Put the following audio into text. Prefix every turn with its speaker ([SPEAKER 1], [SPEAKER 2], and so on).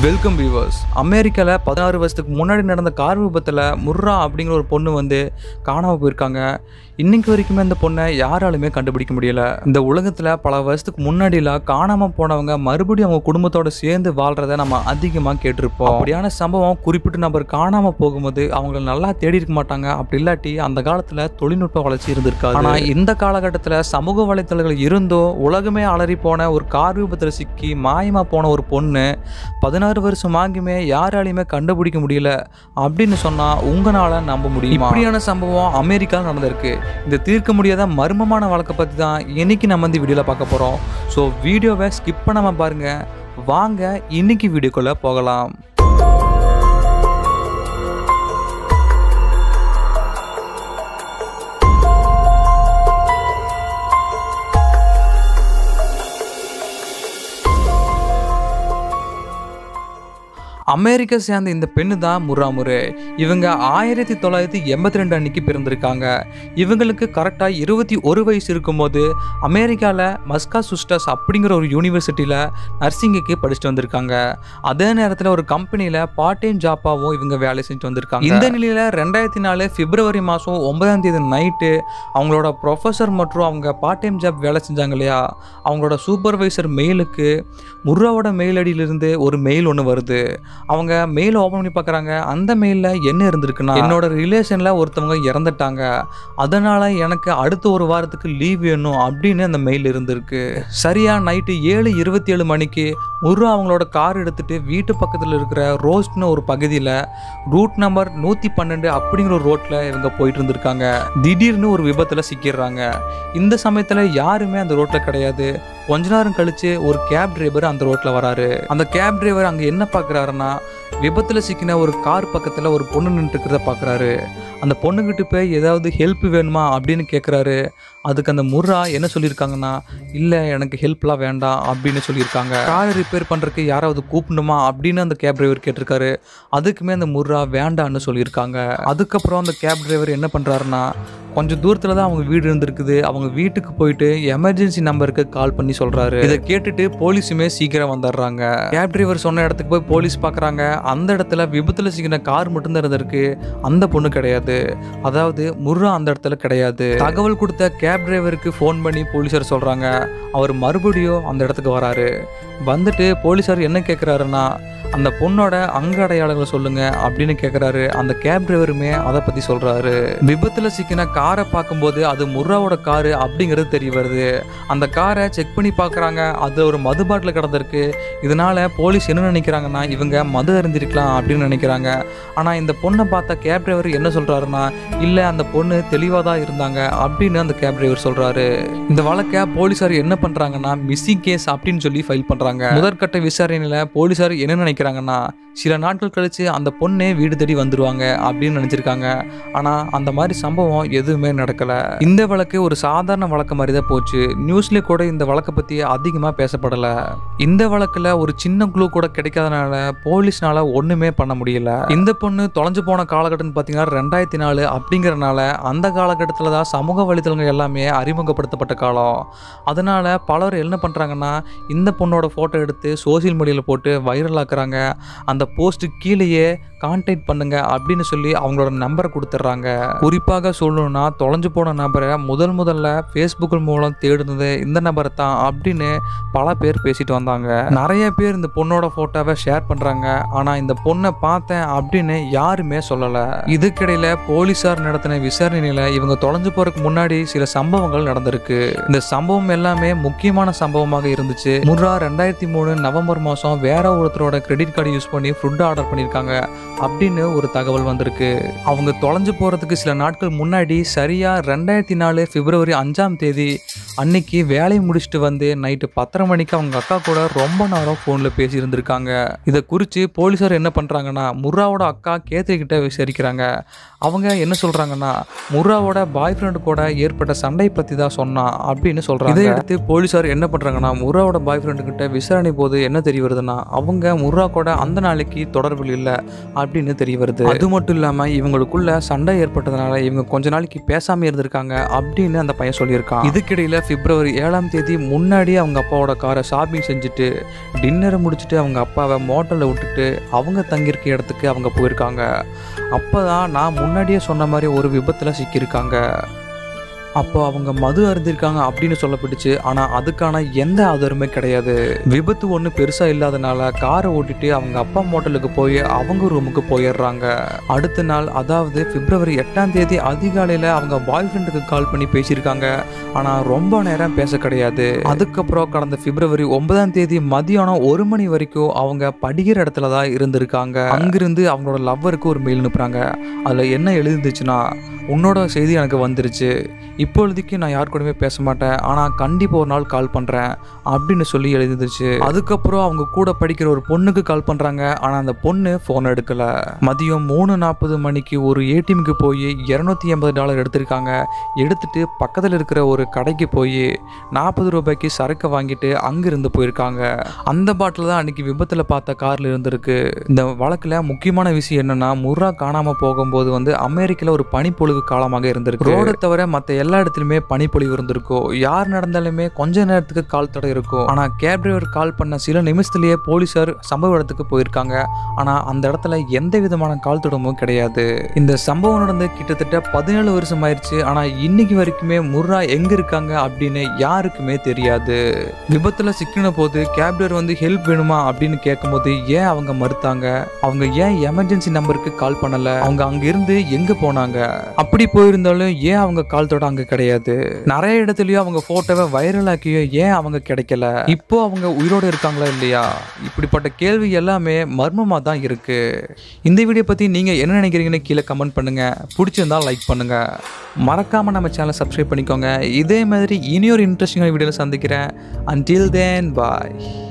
[SPEAKER 1] welcome viewers அமெரிக்காவில் பதினாறு வருஷத்துக்கு முன்னாடி நடந்த கார் விபத்தில் முர்ரா அப்படிங்கிற ஒரு பொண்ணு வந்து காணாமல் போயிருக்காங்க இன்னைக்கு வரைக்குமே அந்த பொண்ணை யாராலுமே கண்டுபிடிக்க முடியல இந்த உலகத்தில் பல வருஷத்துக்கு முன்னாடிலாம் காணாமல் போனவங்க மறுபடியும் அவங்க குடும்பத்தோட சேர்ந்து வாழ்றத நம்ம அதிகமாக கேட்டிருப்போம் அப்படியான சம்பவம் குறிப்பிட்ட நபர் காணாமல் போகும்போது அவங்கள நல்லா தேடி இருக்க மாட்டாங்க அப்படி இல்லாட்டி அந்த காலத்தில் தொழில்நுட்ப வளர்ச்சி இருந்திருக்காது ஆனால் இந்த காலகட்டத்தில் சமூக வலைத்தளங்கள் இருந்தோ உலகமே அலறி போன ஒரு கார் விபத்தில் சிக்கி மாயமாக போன ஒரு பொண்ணு பதினாறு வருஷம் ஆகியுமே யாராலையுமே கண்டுபிடிக்க முடியல அப்படின்னு சொன்னால் உங்களால் நம்ப முடியும் இப்படியான சம்பவம் அமெரிக்காவில் நடந்திருக்கு இந்த தீர்க்க முடியாத மர்மமான வழக்கை பற்றி தான் இன்னைக்கு நம்ம இந்த வீடியோவில் பார்க்க போகிறோம் ஸோ வீடியோவை ஸ்கிப் பண்ணாமல் பாருங்கள் வாங்க இன்னைக்கு வீடியோக்குள்ளே போகலாம் அமெரிக்கா சேர்ந்த இந்த பெண்ணு தான் முராமுரு இவங்க ஆயிரத்தி தொள்ளாயிரத்தி எண்பத்தி ரெண்டு அன்னைக்கு பிறந்திருக்காங்க இவங்களுக்கு கரெக்டாக இருபத்தி ஒரு வயசு இருக்கும்போது அமெரிக்காவில் மஸ்கா சுஸ்டஸ் அப்படிங்கிற ஒரு யூனிவர்சிட்டியில் நர்சிங்குக்கு படிச்சுட்டு வந்திருக்காங்க அதே நேரத்தில் ஒரு கம்பெனியில் பார்ட் டைம் ஜாப்பாகவும் இவங்க வேலை செஞ்சு வந்திருக்காங்க இந்த நிலையில் ரெண்டாயிரத்தி நாலு பிப்ரவரி மாதம் ஒன்பதாம் தேதி நைட்டு அவங்களோட ப்ரொஃபஸர் மற்றும் அவங்க பார்ட் டைம் ஜாப் வேலை செஞ்சாங்க இல்லையா அவங்களோட சூப்பர்வைசர் மெயிலுக்கு முர்ராவோட மெயில் ஐடியிலிருந்து ஒரு மெயில் ஒன்று வருது அவங்க மெயில் ஓப்பன் பண்ணி பார்க்குறாங்க அந்த மெயிலில் என்ன இருந்திருக்குன்னா என்னோட ரிலேஷனில் ஒருத்தவங்க இறந்துட்டாங்க அதனால் எனக்கு அடுத்த ஒரு வாரத்துக்கு லீவ் வேணும் அப்படின்னு அந்த மெயில் இருந்திருக்கு சரியாக நைட்டு ஏழு இருபத்தி ஏழு மணிக்கு முர்ரா அவங்களோட கார் எடுத்துட்டு வீட்டு பக்கத்தில் இருக்கிற ரோஸ்ட்னு ஒரு பகுதியில் ரூட் நம்பர் நூற்றி பன்னெண்டு அப்படிங்கிற ஒரு ரோட்டில் இவங்க போயிட்டு இருந்திருக்காங்க திடீர்னு ஒரு விபத்தில் சிக்கிடுறாங்க இந்த சமயத்தில் யாருமே அந்த ரோட்டில் கிடையாது கொஞ்ச நேரம் கழிச்சு ஒரு கேப் டிரைவர் அந்த ரோட்டில் வராரு அந்த கேப் டிரைவர் அங்கே என்ன பார்க்குறாருன்னா விபத்தில் சிக்கின ஒரு கார் பக்கத்தில் ஒரு பொண்ணு நின்றுட்டு இருக்கிறத பார்க்குறாரு அந்த பொண்ணுக்கிட்ட போய் ஏதாவது ஹெல்ப் வேணுமா அப்படின்னு கேட்குறாரு அதுக்கு அந்த முர்ரா என்ன சொல்லியிருக்காங்கன்னா இல்லை எனக்கு ஹெல்ப்லாம் வேண்டாம் அப்படின்னு சொல்லியிருக்காங்க காரை ரிப்பேர் பண்ணுறதுக்கு யாராவது கூப்பிடணுமா அப்படின்னு அந்த கேப் டிரைவர் கேட்டிருக்காரு அதுக்குமே அந்த முர்ரா வேண்டான்னு சொல்லியிருக்காங்க அதுக்கப்புறம் அந்த கேப் டிரைவர் என்ன பண்ணுறாருன்னா கொஞ்சம் தூரத்தில் தான் அவங்க வீடு இருந்திருக்குது அவங்க வீட்டுக்கு போயிட்டு எமர்ஜென்சி நம்பருக்கு கால் பண்ணி சொல்கிறாரு இதை கேட்டுட்டு போலீஸுமே சீக்கிரம் வந்துடுறாங்க கேப் டிரைவர் சொன்ன இடத்துக்கு போய் போலீஸ் பார்க்குறாங்க அந்த இடத்துல விபத்தில் சிக்கின கார் மட்டும்தான் இருந்திருக்கு அந்த பொண்ணு கிடையாது அதாவது முர்ரா அந்த இடத்துல கிடையாது தகவல் கொடுத்த கேப் டிரைவருக்கு ஃபோன் பண்ணி போலீஸார் சொல்கிறாங்க அவர் மறுபடியும் அந்த இடத்துக்கு வராரு வந்துட்டு போலீஸார் என்ன கேட்குறாருன்னா அந்த பொண்ணோட அங்க அடையாளங்களை சொல்லுங்க அப்படின்னு கேட்குறாரு அந்த கேப் டிரைவருமே அதை பற்றி சொல்கிறாரு விபத்தில் சிக்கின காரை பார்க்கும்போது அது முர்ராவோட காரு அப்படிங்கிறது தெரிய வருது அந்த காரை செக் பண்ணி பார்க்குறாங்க அது ஒரு மது பாட்டில் கிடந்திருக்கு இதனால போலீஸ் என்ன நினைக்கிறாங்கன்னா இவங்க மது அறிந்திருக்கலாம் அப்படின்னு நினைக்கிறாங்க ஆனால் இந்த பொண்ணை பார்த்த கேப் டிரைவர் என்ன சொல்கிறாருன்னா இல்லை அந்த பொண்ணு தெளிவாக தான் இருந்தாங்க அப்படின்னு அந்த கேப் டிரைவர் சொல்கிறாரு இந்த வழக்கை போலீஸார் என்ன பண்ணுறாங்கன்னா மிஸ்ஸிங் கேஸ் அப்படின்னு சொல்லி ஃபைல் பண்ணுறாங்க முதற்கட்ட விசாரணையில் போலீஸார் என்ன நினைக்கிறாங்கன்னா சில நாட்கள் கழிச்சு அந்த பொண்ணே வீடு தேடி வந்துருவாங்க அப்படின்னு நினச்சிருக்காங்க ஆனால் அந்த மாதிரி சம்பவம் எதுவுமே நடக்கலை இந்த வழக்கு ஒரு சாதாரண வழக்கு மாதிரி தான் போச்சு நியூஸ்லேயே கூட இந்த வழக்கை பற்றி அதிகமாக பேசப்படலை இந்த வழக்கில் ஒரு சின்ன குழு கூட கிடைக்காதனால போலீஸ்னால ஒன்றுமே பண்ண முடியல இந்த பொண்ணு தொலைஞ்சு போன காலகட்டம்னு பார்த்தீங்கன்னா ரெண்டாயிரத்தி நாலு அப்படிங்கிறனால அந்த காலகட்டத்தில் தான் சமூக வலைத்தளங்கள் எல்லாமே அறிமுகப்படுத்தப்பட்ட காலம் அதனால பலர் என்ன பண்ணுறாங்கன்னா இந்த பொண்ணோட ஃபோட்டோ எடுத்து சோசியல் மீடியாவில் போட்டு வைரல் ஆக்குறாங்க அந்த போஸ்ட்டு கீழேயே கான்டாக்ட் பண்ணுங்க அப்படின்னு சொல்லி அவங்களோட நம்பரை கொடுத்துட்றாங்க குறிப்பாக சொல்லணும்னா தொலைஞ்சு போன நபரை முதல் முதல்ல ஃபேஸ்புக் மூலம் தேடுனது இந்த நபரை தான் அப்படின்னு பல பேர் பேசிட்டு வந்தாங்க நிறைய பேர் இந்த பொண்ணோட ஃபோட்டோவை ஷேர் பண்ணுறாங்க ஆனால் இந்த பொண்ணை பார்த்தேன் அப்படின்னு யாருமே சொல்லலை இதுக்கிடையில் போலீஸார் நடத்தின விசாரணையில் இவங்க தொலைஞ்சு போறதுக்கு முன்னாடி சில சம்பவங்கள் நடந்திருக்கு இந்த சம்பவம் எல்லாமே முக்கியமான சம்பவமாக இருந்துச்சு முர்ரா ரெண்டாயிரத்தி மூணு நவம்பர் மாதம் வேற ஒருத்தரோட கிரெடிட் கார்டு யூஸ் பண்ணி ஃபுட் ஆர்டர் பண்ணியிருக்காங்க அப்படின்னு ஒரு தகவல் வந்திருக்கு அவங்க தொலைஞ்சு போகிறதுக்கு சில நாட்கள் முன்னாடி சரியாக ரெண்டாயிரத்தி நாலு பிப்ரவரி அஞ்சாம் தேதி அன்னைக்கு வேலையை முடிச்சுட்டு வந்து நைட்டு பத்தரை மணிக்கு அவங்க அக்கா கூட ரொம்ப நேரம் ஃபோனில் பேசியிருந்திருக்காங்க இதை குறித்து போலீஸார் என்ன பண்ணுறாங்கன்னா முர்ராவோட அக்கா கேத்ரி கிட்ட விசாரிக்கிறாங்க அவங்க என்ன சொல்கிறாங்கன்னா முர்ராவோட பாய் ஃப்ரெண்டு கூட ஏற்பட்ட சண்டை பற்றி தான் சொன்னான் அப்படின்னு சொல்கிறாங்க இதை அடுத்து போலீஸார் என்ன பண்ணுறாங்கன்னா முர்ராவோட பாய் ஃப்ரெண்டு கிட்ட விசாரணை போது என்ன தெரிய வருதுன்னா அவங்க முர்ரா கூட அந்த நாளைக்கு தொடர்பில் இல்லை அப்படின்னு தெரிய வருது அது மட்டும் இல்லாமல் இவங்களுக்குள்ள சண்டை ஏற்பட்டதுனால இவங்க கொஞ்ச நாளைக்கு பேசாமல் இருந்திருக்காங்க அப்படின்னு அந்த பையன் சொல்லியிருக்கான் இதுக்கிடையில் பிப்ரவரி ஏழாம் தேதி முன்னாடி அவங்க அப்பாவோட காரை ஷாப்பிங் செஞ்சுட்டு டின்னரை முடிச்சுட்டு அவங்க அப்பாவை மோட்டலில் விட்டுட்டு அவங்க தங்கியிருக்க இடத்துக்கு அவங்க போயிருக்காங்க அப்போ தான் நான் முன்னாடியே சொன்ன மாதிரி ஒரு விபத்தில் சிக்கியிருக்காங்க அப்போ அவங்க மது அருந்திருக்காங்க அப்படின்னு சொல்லப்பட்டுச்சு ஆனால் அதுக்கான எந்த ஆதாரமே கிடையாது விபத்து ஒன்றும் பெருசாக இல்லாதனால காரை ஓட்டிட்டு அவங்க அப்பா மோட்டலுக்கு போய் அவங்க ரூமுக்கு போயிடுறாங்க அடுத்த நாள் அதாவது பிப்ரவரி எட்டாம் தேதி அதிகாலையில் அவங்க பாய் ஃப்ரெண்டுக்கு கால் பண்ணி பேசியிருக்காங்க ஆனால் ரொம்ப நேரம் பேச கிடையாது அதுக்கப்புறம் கடந்த பிப்ரவரி ஒன்பதாம் தேதி மதியானம் ஒரு மணி வரைக்கும் அவங்க படிக்கிற இடத்துல தான் இருந்திருக்காங்க அங்கிருந்து அவங்களோட லவ்வருக்கு ஒரு மெயில் அனுப்புறாங்க அதில் என்ன எழுதிருந்துச்சுன்னா உன்னோட செய்தி எனக்கு வந்துருச்சு இப்பொழுதைக்கு நான் யார் கூடயுமே பேச மாட்டேன் ஆனால் கண்டிப்பாக ஒரு நாள் கால் பண்ணுறேன் அப்படின்னு சொல்லி எழுதிருச்சு அதுக்கப்புறம் அவங்க கூட படிக்கிற ஒரு பொண்ணுக்கு கால் பண்ணுறாங்க ஆனால் அந்த பொண்ணு ஃபோன் எடுக்கலை மதியம் மூணு நாற்பது மணிக்கு ஒரு ஏடிஎம்க்கு போய் இரநூத்தி எண்பது டாலர் எடுத்திருக்காங்க எடுத்துட்டு பக்கத்தில் இருக்கிற ஒரு கடைக்கு போய் நாற்பது ரூபாய்க்கு சரக்கு வாங்கிட்டு அங்கிருந்து போயிருக்காங்க அந்த பாட்டில் தான் அன்னைக்கு விபத்தில் பார்த்த காரில் இருந்திருக்கு இந்த வழக்கில் முக்கியமான விஷயம் என்னன்னா முர்ரா காணாமல் போகும்போது வந்து அமெரிக்காவில் ஒரு பனிப்பொழிவு காலமாக இருந்திருக்கு ரோடை தவிர மற்ற எல்லா இடத்துலையுமே பனிப்பொழிவு இருந்திருக்கும் யார் நடந்தாலுமே கொஞ்ச நேரத்துக்கு கால் தடை இருக்கும் ஆனால் கேப் டிரைவர் கால் பண்ண சில நிமிஷத்துலேயே போலீஸார் சம்பவ இடத்துக்கு போயிருக்காங்க ஆனால் அந்த இடத்துல எந்த விதமான கால் தடமும் கிடையாது இந்த சம்பவம் நடந்து கிட்டத்தட்ட பதினேழு வருஷம் ஆயிடுச்சு ஆனால் இன்னைக்கு வரைக்குமே முர்ரா எங்க இருக்காங்க அப்படின்னு யாருக்குமே தெரியாது விபத்துல சிக்கின போது கேப் டிரைவர் வந்து ஹெல்ப் வேணுமா அப்படின்னு கேட்கும்போது ஏன் அவங்க மறுத்தாங்க அவங்க ஏன் எமர்ஜென்சி நம்பருக்கு கால் பண்ணல அவங்க அங்க இருந்து எங்க போனாங்க அப்படி போயிருந்தாலும் ஏன் அவங்க கால் தொட அங்க கிடையாது நிறைய இடத்துலயும் அவங்க போட்டோவை வைரல் ஆக்கியோ ஏன் அவங்க கிடைக்கல இப்போ அவங்க உயிரோட இருக்காங்களா இல்லையா இப்படிப்பட்ட கேள்வி எல்லாமே மர்மமா தான் இருக்கு இந்த வீடியோ பத்தி நீங்க என்ன நினைக்கிறீங்கன்னு கீழே கமெண்ட் பண்ணுங்க பிடிச்சிருந்தா லைக் பண்ணுங்க மறக்காம நம்ம சேனலை சப்ஸ்கிரைப் பண்ணிக்கோங்க இதே மாதிரி இனி ஒரு இன்ட்ரெஸ்டிங்கான வீடியோவில் சந்திக்கிறேன் அன்டில் தேன் பாய்